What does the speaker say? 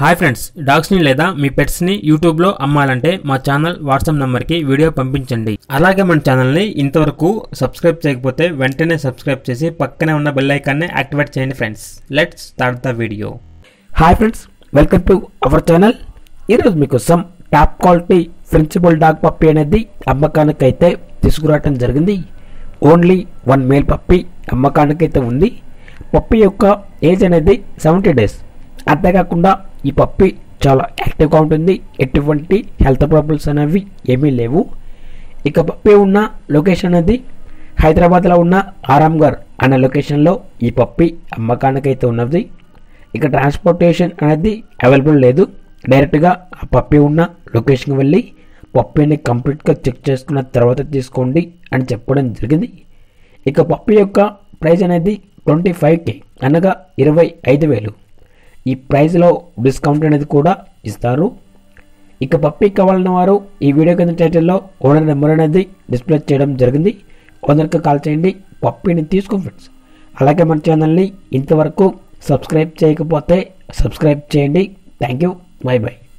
hi friends డాగ్స్ని లేదా మీ పెట్స్ని యూట్యూబ్లో అమ్మాలంటే మా ఛానల్ వాట్సాప్ నెంబర్కి వీడియో పంపించండి అలాగే మన ఛానల్ని ఇంతవరకు సబ్స్క్రైబ్ చేయకపోతే వెంటనే సబ్స్క్రైబ్ చేసి పక్కనే ఉన్న బెల్ ఐకాన్ని యాక్టివేట్ చేయండి friends let's start the video hi friends welcome to our channel ఈరోజు మీకోసం top quality principal dog puppy అనేది అమ్మకానికి అయితే తీసుకురావటం జరిగింది ఓన్లీ వన్ మేల్ పప్పి అమ్మకానికి అయితే ఉంది పప్పి యొక్క ఏజ్ అనేది సెవెంటీ డేస్ అంతేకాకుండా ఈ పప్పి చాలా యాక్టివ్గా ఉంటుంది ఎటువంటి హెల్త్ ప్రాబ్లమ్స్ అనేవి ఏమీ లేవు ఇక పప్పి ఉన్న లొకేషన్ అనేది హైదరాబాద్లో ఉన్న ఆరాంగర్ అనే లొకేషన్లో ఈ పప్పి అమ్మకానికి అయితే ఉన్నది ఇక ట్రాన్స్పోర్టేషన్ అనేది అవైలబుల్ లేదు డైరెక్ట్గా ఆ పప్పి ఉన్న లొకేషన్కి వెళ్ళి పప్పిని కంప్లీట్గా చెక్ చేసుకున్న తర్వాత తీసుకోండి అని చెప్పడం జరిగింది ఇక పప్పి యొక్క ప్రైస్ అనేది ట్వంటీ ఫైవ్ కే అనగా ఇరవై ఐదు వేలు ఈ ప్రైస్లో డిస్కౌంట్ అనేది కూడా ఇస్తారు ఇక పప్పి కావాలన్న వారు ఈ వీడియో కింద టైటిల్లో ఓనర్ నెంబర్ అనేది డిస్ప్లే చేయడం జరిగింది ఓనర్కి కాల్ చేయండి పప్పిని తీసుకో ఫ్రెండ్స్ అలాగే మన ఛానల్ని ఇంతవరకు సబ్స్క్రైబ్ చేయకపోతే సబ్స్క్రైబ్ చేయండి థ్యాంక్ యూ బై బై